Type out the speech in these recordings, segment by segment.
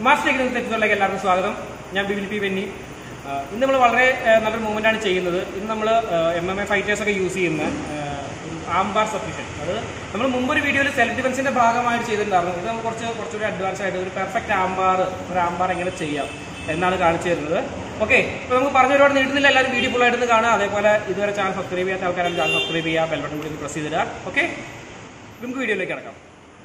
Master technique എപ്പിസോഡിലേക്ക് എല്ലാവർക്കും സ്വാഗതം ഞാൻ ബിബിൽ പി വെന്നി ആ, ഇന്ന് നമ്മൾ വളരെ ആ, നല്ലൊരു മൂവ്മെന്റ് ആണ് ചെയ്യുന്നത് ഇന്ന് നമ്മൾ എം എം എ ഫൈറ്റേഴ്സ് ഒക്കെ യൂസ് ചെയ്യുന്ന ആംബാർ സബ്മിഷൻ അത് നമ്മൾ മുമ്പൊരു വീഡിയോയിൽ സെൽഫ് ഡിഫൻസിന്റെ ഭാഗമായിട്ട് ചെയ്തിട്ടുണ്ടായിരുന്നു ഇത് നമുക്ക് കുറച്ച് കുറച്ചുകൂടി അഡ്വാൻസ് ആയിട്ട് ഒരു പെർഫെക്റ്റ് ആംബാർ ഒരു ആംബാർ എങ്ങനെ ചെയ്യാം എന്നാണ് കാണിച്ചു തരുന്നത് ഓക്കെ അപ്പോൾ നമുക്ക് പറഞ്ഞ ഒരുപാട് നീട്ടുന്നില്ല എല്ലാവരും വീഡിയോ ഫുൾ ആയിട്ട് കാണുക അതേപോലെ ഇതുവരെ ചാനൽ സബ്സ്ക്രൈബ് ചെയ്യാത്ത ആൾക്കാരും ചാനൽ സബ്സ്ക്രൈബ് ചെയ്യുക ബെൽ ബട്ടൺ കൂടി പ്രസ് ചെയ്തിടുക ഓക്കെ നമുക്ക് വീഡിയോയിലേക്ക് കിടക്കാം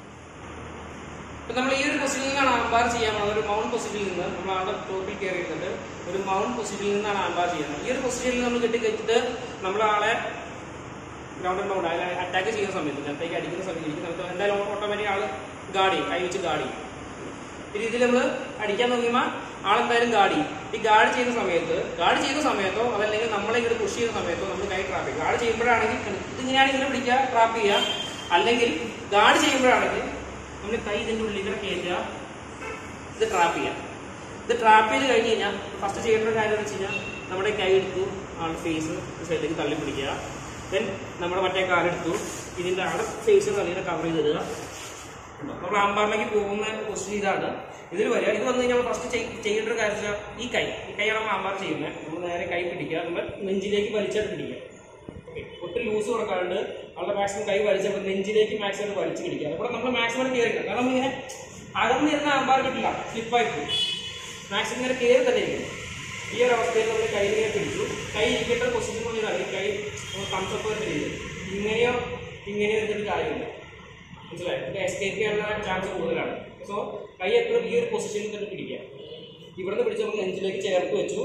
നമ്മൾ ഈ ഒരു പൊസിഷനിൽ നിന്നാണ് ആംബാർ ചെയ്യാൻ പോകുന്നത് ഒരു മൗണ്ട് പൊസിഷനിൽ നിന്ന് നമ്മൾ ആളുടെ ടോപ്പിൽ കയറിയിട്ടുണ്ട് ഒരു മൗണ്ട് പൊസിഷനിൽ നിന്നാണ് ആംബാർ ചെയ്യുന്നത് ഈ ഒരു പൊസിഷനിൽ നമ്മൾ കെട്ടി വെച്ചിട്ട് നമ്മൾ ആളെ ഗ്രൗണ്ട് മൗണ്ട് അതിൽ അറ്റാക്ക് ചെയ്യുന്ന സമയത്ത് നിലത്തേക്ക് അടിക്കുന്ന സമയത്ത് ഇരിക്കുന്ന സമയത്ത് എന്തായാലും ഓട്ടോമാറ്റിക് ആള് ഗാർഡ് ചെയ്യും കൈ വെച്ച് ഗാർഡ് ചെയ്യും ഈ രീതിയിൽ നമ്മൾ അടിക്കാൻ നോക്കുമ്പോൾ ആളെന്തായാലും ഗാർഡ് ചെയ്യും ഈ ഗാർഡ് ചെയ്യുന്ന സമയത്ത് ഗാർഡ് ചെയ്യുന്ന സമയത്തോ അതല്ലെങ്കിൽ നമ്മളെ ഇങ്ങോട്ട് പുഷ് ചെയ്യുന്ന സമയത്തോ നമ്മൾ കൈ ട്രാപ്പ് ചെയ്യും ഗാർഡ് ചെയ്യുമ്പോഴാണെങ്കിൽ ഇതിങ്ങനെയാണ് ഇങ്ങനെ പിടിക്കുക ട്രാപ്പ് ചെയ്യുക അല്ലെങ്കിൽ ഗാർഡ് ചെയ്യുമ്പോഴാണെങ്കിൽ നമ്മൾ കൈ ഇതിൻ്റെ ഉള്ളിൽ കൂടെ കയറ്റുക ഇത് ട്രാപ്പ് ചെയ്യുക ഇത് ട്രാപ്പ് ചെയ്ത് കഴിഞ്ഞ് കഴിഞ്ഞാൽ ഫസ്റ്റ് ചെയ്യേണ്ട ഒരു കാര്യം എന്ന് വെച്ച് കഴിഞ്ഞാൽ നമ്മുടെ കൈ എടുത്തു ആളുടെ ഫേസ് സൈഡിലേക്ക് തള്ളി പിടിക്കുക ദെൻ നമ്മുടെ മറ്റേ കാലെടുത്തു ഇതിൻ്റെ ആളുടെ ഫേസ് തള്ളിയുടെ കവർ ചെയ്തിടുക നമ്മൾ ആമ്പാറിലേക്ക് പോകുന്ന പൊസിഷൻ ഇതാണ് ഇതിൽ വരിക ഇത് വന്നു കഴിഞ്ഞാൽ ഫസ്റ്റ് ചെയ്യേണ്ട ഒരു കാര്യം വെച്ചാൽ ഈ കൈ ഈ കൈയാണ് നമ്മൾ ആമ്പാർ ചെയ്യുന്നത് നമ്മൾ നേരെ കൈ പിടിക്കുക നമ്മൾ നെഞ്ചിലേക്ക് വലിച്ചിട്ട് പിടിക്കുക ഓക്കെ ഒട്ടും ലൂസ് കൊടുക്കാണ്ട് ആളുടെ മാക്സിമം കൈ വലിച്ചപ്പോൾ നെഞ്ചിലേക്ക് മാക്സിമം വലിച്ചു പിടിക്കുക അതുകൂടെ നമ്മൾ മാക്സിമം കയറില്ല കാരണം നമ്മളിങ്ങനെ അകന്നിരുന്ന ആമ്പാർ കിട്ടില്ല സ്ലിപ്പായി പോകും മാക്സിമം ഇങ്ങനെ കയറി തന്നെ ഇരിക്കും ഈ ഒരു അവസ്ഥയിൽ നമ്മൾ കൈ ഇങ്ങനെ പിടിച്ചു കൈ ഇരിക്കേണ്ട പൊസിഷൻ കൊണ്ടിട്ടാണ് ഈ കൈ കംഫർട്ട് ചെയ്ത് ഇങ്ങനെയോ ഇങ്ങനെയോ ഇരുന്നിട്ട് കാര്യമില്ല മനസ്സിലായി ഇത് എസ്കേപ്പ് ചെയ്യാനുള്ള ചാൻസ് കൂടുതലാണ് സോ കൈ എപ്പോഴും ഈ ഒരു പൊസിഷനിൽ തന്നെ പിടിക്കുക ഇവിടുന്ന് പിടിച്ച് നമുക്ക് നെഞ്ചിലേക്ക് ചേർത്ത് വെച്ചു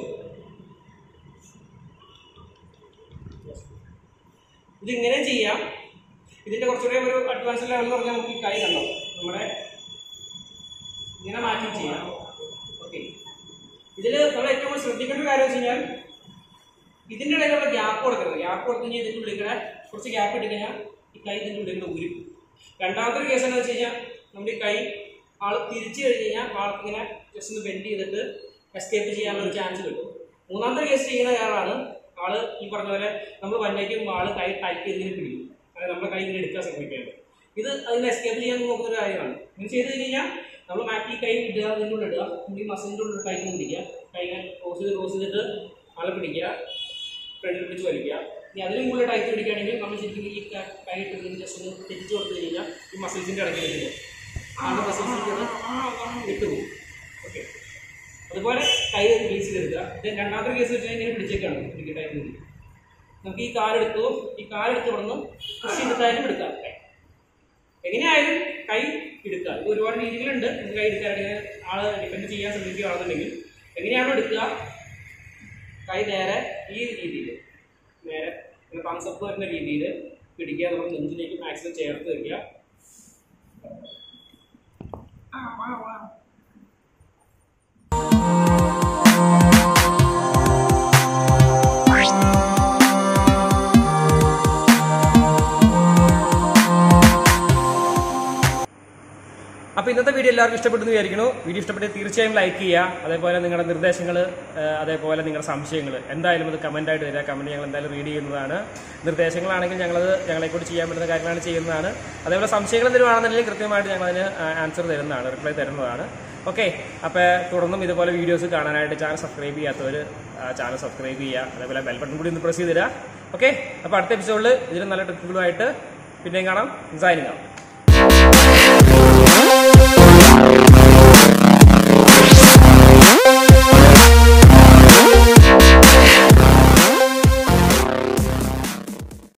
ഇത് ഇങ്ങനെ ചെയ്യാം ഇതിന്റെ കുറച്ചുകൂടെ ഒരു അഡ്വാൻസ് ലെവൽ എന്ന് പറഞ്ഞാൽ നമുക്ക് ഈ കൈ കണ്ടോ നമ്മുടെ ഇങ്ങനെ മാറ്റി ചെയ്യാം ഓക്കെ ഇതിൽ നമ്മൾ ഏറ്റവും കൂടുതൽ ശ്രദ്ധിക്കേണ്ട ഒരു കാര്യം വെച്ച് കഴിഞ്ഞാൽ ഇതിൻ്റെ ഇടയിലുള്ള ഗ്യാപ്പ് കൊടുക്കരുത് ഗ്യാപ്പ് കൊടുത്തു കഴിഞ്ഞാൽ ഇതിൻ്റെ ഉള്ളിൽ കൂടെ കുറച്ച് ഗ്യാപ്പ് ഇട്ട് കഴിഞ്ഞാൽ ഈ കൈ ഇതിൻ്റെ ഉള്ളിൽ കൂടെ ഊരി പോകും. രണ്ടാമത്തെ ഒരു കേസ് എന്ന് വെച്ച് കഴിഞ്ഞാൽ നമ്മുടെ ഈ കൈ ആൾ തിരിച്ചു കഴിഞ്ഞ് കഴിഞ്ഞാൽ ആൾക്ക് ഇങ്ങനെ ജസ്റ്റ് ഒന്ന് ബെൻഡ് ചെയ്തിട്ട് എസ്കേപ്പ് ചെയ്യാനുള്ള ഒരു ചാൻസ് കിട്ടും മൂന്നാമത്തെ കേസ് ചെയ്യുന്ന ആളാണ് ആള് ഈ പറഞ്ഞ പോലെ നമ്മൾ വന്നേക്കും ആള് കൈ ടൈറ്റ് ചെയ്ത് ഇങ്ങനെ പിടിക്കും അതായത് നമ്മുടെ കൈ ഇങ്ങനെ എടുക്കാൻ ശ്രമിക്കുന്നത് ഇത് അതിന് എസ്കേപ്പ് ചെയ്യാൻ നോക്കുന്ന ഒരു കാര്യമാണ് ഇങ്ങനെ ചെയ്ത് കഴിഞ്ഞ് കഴിഞ്ഞാൽ നമ്മൾ മാറ്റി കൈ ഇടുക അതിൻ്റെ ഉള്ളിൽ ഇടുക ഈ മസിലിൻ്റെ ഉള്ളിൽ കൈ ഇങ്ങനെ പിടിക്കുക കൈ ഇങ്ങനെ ക്രോസ് ചെയ്ത് ക്രോസ് ചെയ്തിട്ട് ആളെ പിടിക്കുക ഫ്രണ്ടിൽ പിടിച്ച് വലിക്കുക ഇനി അതിലും കൂടുതൽ ടൈറ്റ് പിടിക്കുകയാണെങ്കിൽ നമ്മൾ ശരിക്കും ഈ ക- കൈ ഇട്ട് ജസ്റ്റ് ഒന്ന് തിരിച്ചു കൊടുത്തു കഴിഞ്ഞാൽ ഈ മസിൽസിൻ്റെ ഇടയ്ക്ക് വെച്ചിട്ട് ആളുടെ മസിൽസിൽ വിട്ടുപോകും ഓക്കെ അതുപോലെ കൈ റിലീസ് ചെയ്തെടുക്കുക ഇത് രണ്ടാമത്തെ കേസ് വെച്ചാൽ ഇങ്ങനെ പിടിച്ചേക്കാണ് പിടിക്കട്ടായിട്ട് നമുക്ക് ഈ കാലെടുത്തു ഈ കാലെടുത്ത് ഇവിടുന്ന് കൃഷി എടുത്തായാലും എടുക്കാം കൈ എങ്ങനെയായാലും കൈ എടുക്കുക ഇത് ഒരുപാട് രീതികളുണ്ട് ഇത് കൈ എടുക്കാനായിട്ട് ആള് ഡിപ്പെൻഡ് ചെയ്യാൻ ശ്രമിക്കുകയാണെന്നുണ്ടെങ്കിൽ എങ്ങനെയാണോ എടുക്കുക കൈ നേരെ ഈ രീതിയിൽ നേരെ കൺസെപ്റ്റ് വരുന്ന രീതിയിൽ പിടിക്കുക നമ്മൾ നെഞ്ചിലേക്ക് മാക്സിമം ചേർത്ത് വയ്ക്കുക അപ്പോൾ ഇന്നത്തെ വീഡിയോ എല്ലാവർക്കും ഇഷ്ടപ്പെട്ടെന്ന് വിചാരിക്കുന്നു വീഡിയോ ഇഷ്ടപ്പെട്ട് തീർച്ചയായും ലൈക്ക് ചെയ്യുക അതേപോലെ നിങ്ങളുടെ നിർദ്ദേശങ്ങൾ അതേപോലെ നിങ്ങളുടെ സംശയങ്ങൾ എന്തായാലും അത് കമൻ്റ് ആയിട്ട് തരിക കമൻറ്റ് ഞങ്ങൾ എന്തായാലും റീഡ് ചെയ്യുന്നതാണ് നിർദ്ദേശങ്ങളാണെങ്കിൽ ഞങ്ങളത് ഞങ്ങളെക്കൂടി ചെയ്യാൻ പറ്റുന്ന കാര്യങ്ങളാണ് ചെയ്യുന്നതാണ് അതേപോലെ സംശയങ്ങൾ എന്തെങ്കിലും കൃത്യമായിട്ട് ഞങ്ങളതിന് ആൻസർ തരുന്നതാണ് റിപ്ലൈ തരുന്നതാണ് ഓക്കെ അപ്പോൾ തുടർന്നും ഇതുപോലെ വീഡിയോസ് കാണാനായിട്ട് ചാനൽ സബ്സ്ക്രൈബ് ചെയ്യാത്തവർ ചാനൽ സബ്സ്ക്രൈബ് ചെയ്യുക അതേപോലെ ബെൽ ബട്ടൺ കൂടി ഒന്ന് പ്രസ് ചെയ്ത് തരിക ഓക്കെ അപ്പോൾ അടുത്ത എപ്പിസോഡിൽ ഇതിലും നല്ല ട്രിക്കുകളുമായിട്ട് പിന്നെയും കാണാം സൈനിങ് ആവും